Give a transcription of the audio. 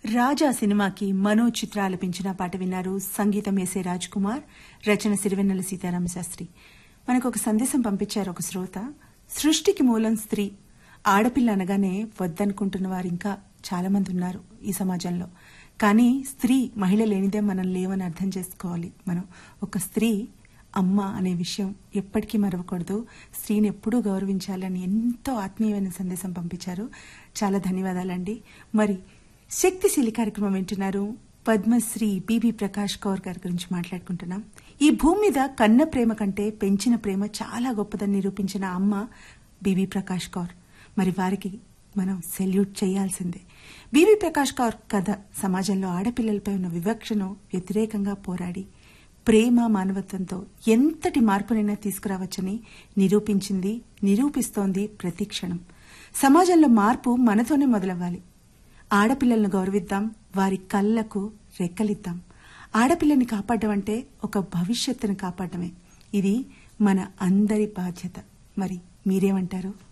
రాజా సినిమాకి మనో చిత్ర ఆలపించిన పాట విన్నారు సంగీతం ఎస్ఏ రాజ్ కుమార్ రచన సిరివెన్నెల సీతారామ శాస్త్రి మనకు ఒక సందేశం పంపించారు ఒక శ్రోత సృష్టికి మూలం స్త్రీ ఆడపిల్ల అనగానే వద్దనుకుంటున్న వారు ఇంకా చాలా మంది ఉన్నారు ఈ సమాజంలో కానీ స్త్రీ మహిళ లేనిదే మనం లేవని అర్థం చేసుకోవాలి మనం ఒక స్త్రీ అమ్మ అనే విషయం ఎప్పటికీ మరవకూడదు స్త్రీని ఎప్పుడూ గౌరవించాలని ఎంతో ఆత్మీయమైన సందేశం పంపించారు చాలా ధన్యవాదాలండి మరి శక్తిశీలి కార్యక్రమం వింటున్నారు పద్మశ్రీ బిబి ప్రకాష్ కౌర్ గారి గురించి మాట్లాడుకుంటున్నాం ఈ భూమి మీద కన్న ప్రేమ కంటే పెంచిన ప్రేమ చాలా గొప్పదని నిరూపించిన అమ్మ బిబి ప్రకాష్ కౌర్ మరి వారికి మనం సెల్యూట్ చేయాల్సిందే బిబి ప్రకాష్ కౌర్ కథ సమాజంలో ఆడపిల్లలపై ఉన్న వివక్షను వ్యతిరేకంగా పోరాడి ప్రేమ మానవత్వంతో ఎంతటి మార్పునైనా తీసుకురావచ్చని నిరూపించింది నిరూపిస్తోంది ప్రతి క్షణం సమాజంలో మార్పు మనతోనే మొదలవ్వాలి ఆడపిల్లలను గౌరవిద్దాం వారి కళ్ళకు రెక్కలిద్దాం ఆడపిల్లని కాపాడడం అంటే ఒక భవిష్యత్తును కాపాడమే ఇది మన అందరి బాధ్యత మరి మీరేమంటారు